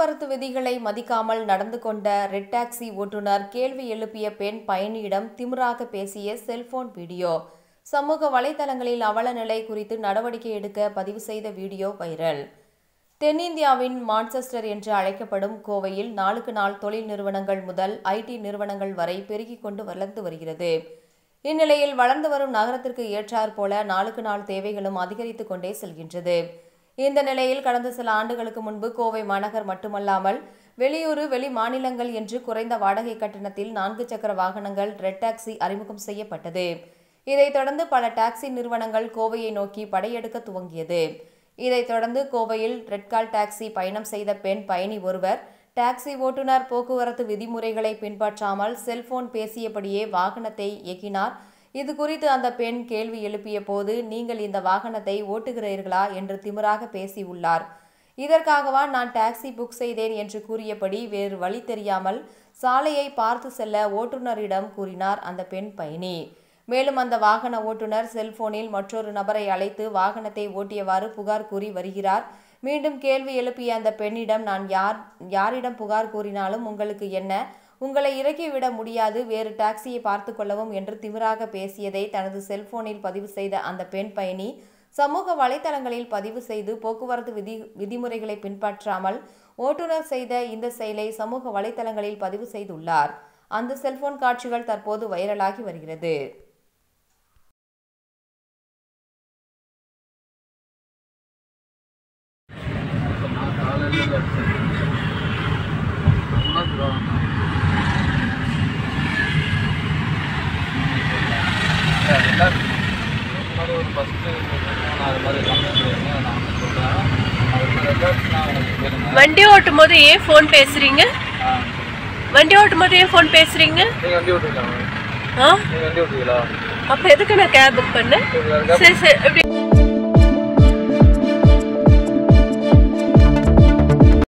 போக்குவரத்து விதிகளை மதிக்காமல் நடந்து கொண்ட ரெட் டாக்ஸி ஓட்டுநர் கேள்வி எழுப்பிய பெண் பயணியிடம் திமிராக பேசிய செல்போன் வீடியோ சமூக வலைதளங்களில் அவல நிலை குறித்து நடவடிக்கை எடுக்க பதிவு செய்த வீடியோ வைரல் தென்னிந்தியாவின் மான்செஸ்டர் என்று அழைக்கப்படும் கோவையில் நாளுக்கு நாள் தொழில் நிறுவனங்கள் முதல் ஐடி நிறுவனங்கள் வரை பெருகிக் கொண்டு வளர்ந்து வருகிறது இந்நிலையில் வளர்ந்து வரும் நகரத்திற்கு ஏற்றாற் போல நாளுக்கு நாள் தேவைகளும் அதிகரித்துக் கொண்டே செல்கின்றது இந்த நிலையில் கடந்த சில ஆண்டுகளுக்கு முன்பு கோவை மாநகர் மட்டுமல்லாமல் வெளியூர் வெளி மாநிலங்கள் என்று குறைந்த வாடகை கட்டணத்தில் நான்கு சக்கர வாகனங்கள் ரெட் டாக்ஸி அறிமுகம் செய்யப்பட்டது இதைத் தொடர்ந்து பல டாக்ஸி நிறுவனங்கள் கோவையை நோக்கி படையெடுக்க துவங்கியது இதைத் தொடர்ந்து கோவையில் ரெட்கால் டாக்ஸி பயணம் செய்த பெண் பயணி ஒருவர் டாக்ஸி ஓட்டுநர் போக்குவரத்து விதிமுறைகளை பின்பற்றாமல் செல்போன் பேசியபடியே வாகனத்தை இயக்கினார் இது குறித்து அந்த பெண் கேள்வி எழுப்பிய போது நீங்கள் இந்த வாகனத்தை ஓட்டுகிறீர்களா என்று திமிராக பேசியுள்ளார் இதற்காகவா நான் டாக்ஸி புக் செய்தேன் என்று கூறியபடி வேறு வழி தெரியாமல் சாலையை பார்த்து செல்ல ஓட்டுநரிடம் கூறினார் அந்த பெண் பயணி மேலும் அந்த வாகன ஓட்டுநர் செல்போனில் மற்றொரு நபரை அழைத்து வாகனத்தை ஓட்டியவாறு புகார் கூறி வருகிறார் மீண்டும் கேள்வி எழுப்பிய அந்த பெண்ணிடம் நான் யார் யாரிடம் புகார் கூறினாலும் உங்களுக்கு என்ன உங்களை இறக்கிவிட முடியாது வேறு டாக்ஸியை பார்த்து கொள்ளவும் என்று திமிராக பேசியதை தனது செல்போனில் பதிவு செய்த அந்த பெண் பயணி சமூக வலைதளங்களில் பதிவு செய்து போக்குவரத்து விதி விதிமுறைகளை பின்பற்றாமல் ஓட்டுநர் செய்த இந்த செயலை சமூக வலைதளங்களில் பதிவு செய்துள்ளார் அந்த செல்போன் காட்சிகள் தற்போது வைரலாகி வருகிறது நான் காலையில் நல்லா தருவாங்க மாதிரி ஒரு ஃபஸ்ட்டு நான் அது மாதிரி கம்ப்ளைண்ட் நான் வந்து சொல்கிறேன் அதுக்கு ரெக்கார்ட்ஸ்லாம் உங்களுக்கு கேளுங்க வண்டி ஓட்டும் போது ஏன் ஃபோன் பேசுறீங்க ஆ வண்டி ஓட்டும் போது ஏன் ஃபோன் பேசுறீங்க நீங்கள் வண்டி ஓட்டுவீங்களா ஆ நீங்கள் வண்டி ஓட்டுவீங்களா அப்ப எதுக்கு நான் கேப் புக் பண்ணேன் சரி வேறு சரி சரி இப்படி